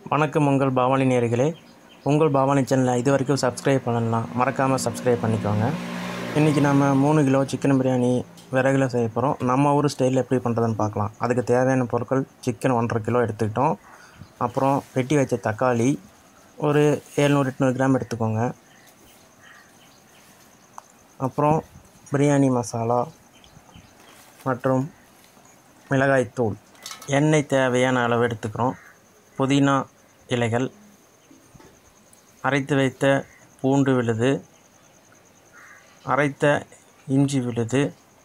வணக்கம் உங்கள் பவானி நேர்களே உங்கள் பவானி சேனலை இது வரைக்கும் சப்ஸ்கிரைப் பண்ணலாம் மறக்காமல் சப்ஸ்கிரைப் பண்ணிக்கோங்க இன்றைக்கி நம்ம மூணு கிலோ சிக்கன் பிரியாணி விறகுல செய்ய போகிறோம் நம்ம ஊர் ஸ்டைலில் எப்படி பண்ணுறதுன்னு பார்க்கலாம் அதுக்கு தேவையான பொருட்கள் சிக்கன் ஒன்றரை கிலோ எடுத்துக்கிட்டோம் அப்புறம் வெட்டி வச்ச தக்காளி ஒரு ஏழ்நூறு எட்நூறு கிராம் எடுத்துக்கோங்க அப்புறம் பிரியாணி மசாலா மற்றும் மிளகாய்த்தூள் எண்ணெய் தேவையான அளவு எடுத்துக்கிறோம் புதினா இலைகள் அரைத்து வைத்த பூண்டு விழுது அரைத்த இஞ்சி விழுது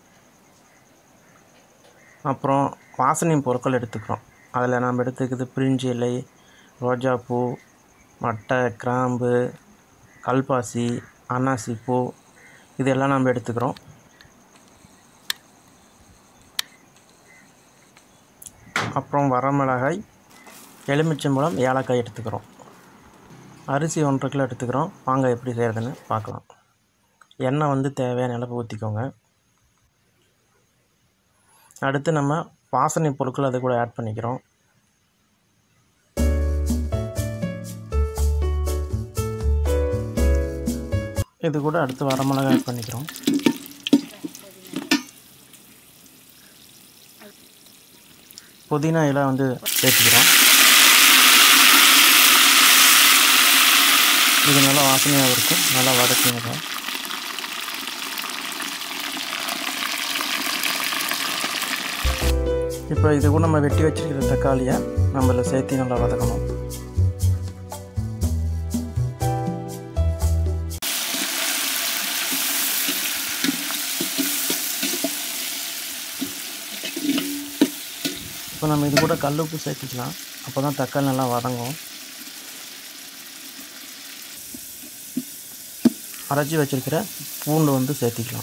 அப்புறம் வாசனை பொருட்கள் எடுத்துக்கிறோம் அதில் நாம் எடுத்துக்கிறது பிரிஞ்சி இலை ரோஜாப்பூ மட்டை கிராம்பு கல்பாசி அன்னாசி பூ இதெல்லாம் நம்ம எடுத்துக்கிறோம் அப்புறம் வரமிளகாய் எலுமிச்சம்பழம் ஏலக்காய் எடுத்துக்கிறோம் அரிசி ஒன்றரை கிலோ எடுத்துக்கிறோம் வாங்க எப்படி செய்கிறதுன்னு பார்க்கலாம் எண்ணெய் வந்து தேவையான அளவு ஊற்றிக்கோங்க அடுத்து நம்ம வாசனை பொருட்கள் அது கூட ஆட் பண்ணிக்கிறோம் இது கூட அடுத்து வரமிளகாய் ஆட் பண்ணிக்கிறோம் புதினா இலை வந்து சேர்த்துக்கிறோம் இது நல்லா வாசனையாக இருக்கும் நல்லா வதக்குங்க இப்போ இது கூட நம்ம வெட்டி வச்சிருக்கிற தக்காளியை நம்மள சேர்த்து நல்லா வதக்கணும் இப்போ நம்ம இது கூட கல் உப்பு சேர்த்துக்கலாம் அப்போ தான் தக்காளி நல்லா வதங்கும் அரைச்சி வச்சிருக்கிற பூண்டு வந்து சேர்த்திக்கலாம்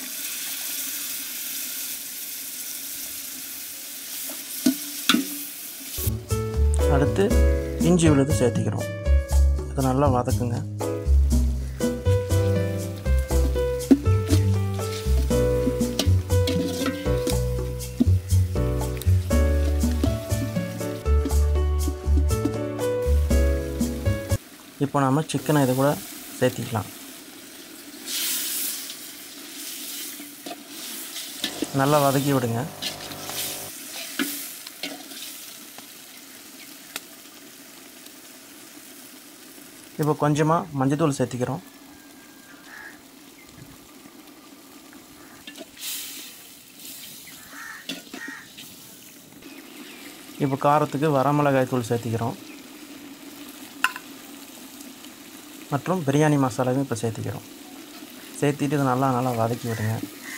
அடுத்து இஞ்சி விழுது சேர்த்திக்கிறோம் இதை நல்லா வதக்குங்க இப்போ நாம் சிக்கனை இது கூட சேர்த்திக்கலாம் நல்லா வதக்கி விடுங்க இப்போ கொஞ்சமாக மஞ்சத்தூள் சேர்த்திக்கிறோம் இப்போ காரத்துக்கு வரமிளகாய் தூள் சேர்த்திக்கிறோம் மற்றும் பிரியாணி மசாலாவும் இப்போ சேர்த்திக்கிறோம் சேர்த்திட்டு இதை நல்லா நல்லா வதக்கி விடுங்க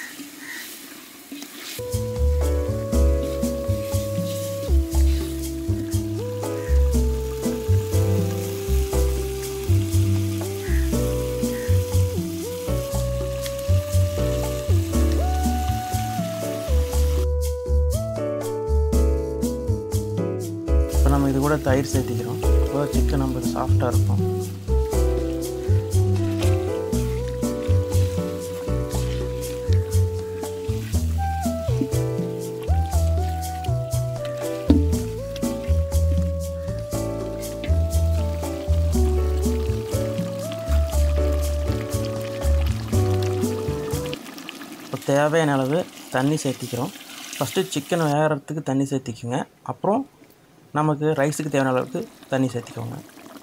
இப்போ நம்ம இது கூட தயிர் சேர்த்திக்கிறோம் இப்போ சிக்கன் நம்மளுக்கு சாஃப்டாக இருக்கும் இப்போ தேவையான அளவு தண்ணி சேர்த்திக்கிறோம் ஃபஸ்ட்டு சிக்கன் வேகிறதுக்கு தண்ணி சேர்த்திக்கோங்க அப்புறம் நமக்கு ரைஸுக்கு தேவையான அளவுக்கு தண்ணி சேர்த்திக்கோங்க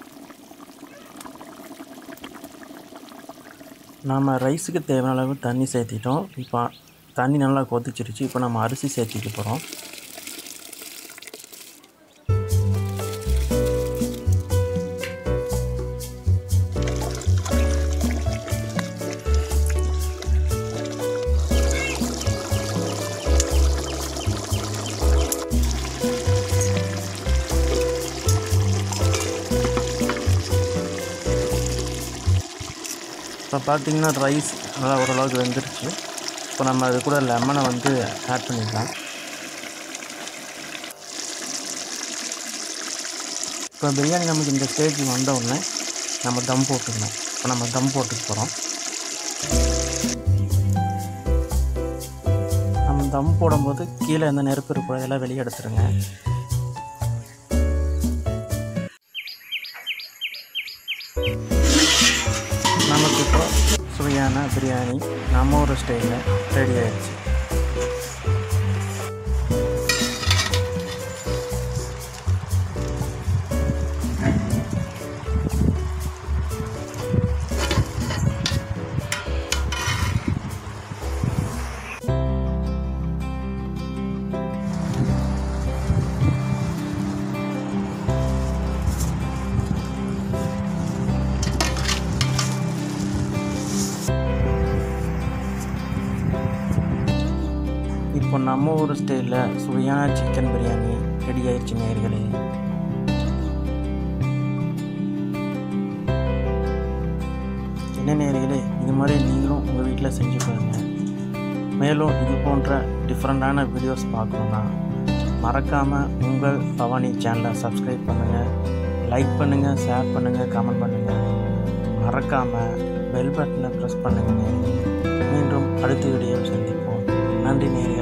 நாம் ரைஸுக்கு தேவையான அளவு தண்ணி சேர்த்திட்டோம் இப்போ தண்ணி நல்லா கொதிச்சிருச்சு இப்போ நம்ம அரிசி சேர்த்திக்க போகிறோம் இப்போ பார்த்தீங்கன்னா ரைஸ் நல்லா ஓரளவுக்கு வெந்துருச்சு இப்போ நம்ம அது கூட லெமனை வந்து ஆட் பண்ணிக்கலாம் இப்போ பிரியாணி நமக்கு இந்த ஸ்டேஜ் வந்த உடனே நம்ம தம் போட்டுக்கணும் இப்போ நம்ம தம் போட்டுக்க போகிறோம் நம்ம தம் போடும்போது கீழே எந்த நெருப்பு இருக்கோ அதெல்லாம் வெளியே எடுத்துருங்க சுவையான பிரியாணி நம்ம ஒரு ஸ்டைலில் ரெடி ஆயிடுச்சு இப்போ நம்ம ஊர் ஸ்டைலில் சுவையான சிக்கன் பிரியாணி ரெடி ஆயிடுச்சு நேர்களே என்ன நேர்களே இது மாதிரி நீங்களும் உங்கள் வீட்டில் செஞ்சு பாருங்கள் மேலும் இது போன்ற டிஃப்ரெண்ட்டான வீடியோஸ் பார்க்கணுன்னா மறக்காமல் உங்கள் பவானி சேனலை சப்ஸ்கிரைப் பண்ணுங்கள் லைக் பண்ணுங்கள் ஷேர் பண்ணுங்கள் கமெண்ட் பண்ணுங்கள் மறக்காமல் பெல் பட்டனை ப்ரெஸ் பண்ணுங்கள் நேயர்களே. மீண்டும் அடுத்த வீடியோ சந்திப்போம் நன்றி நேர்களே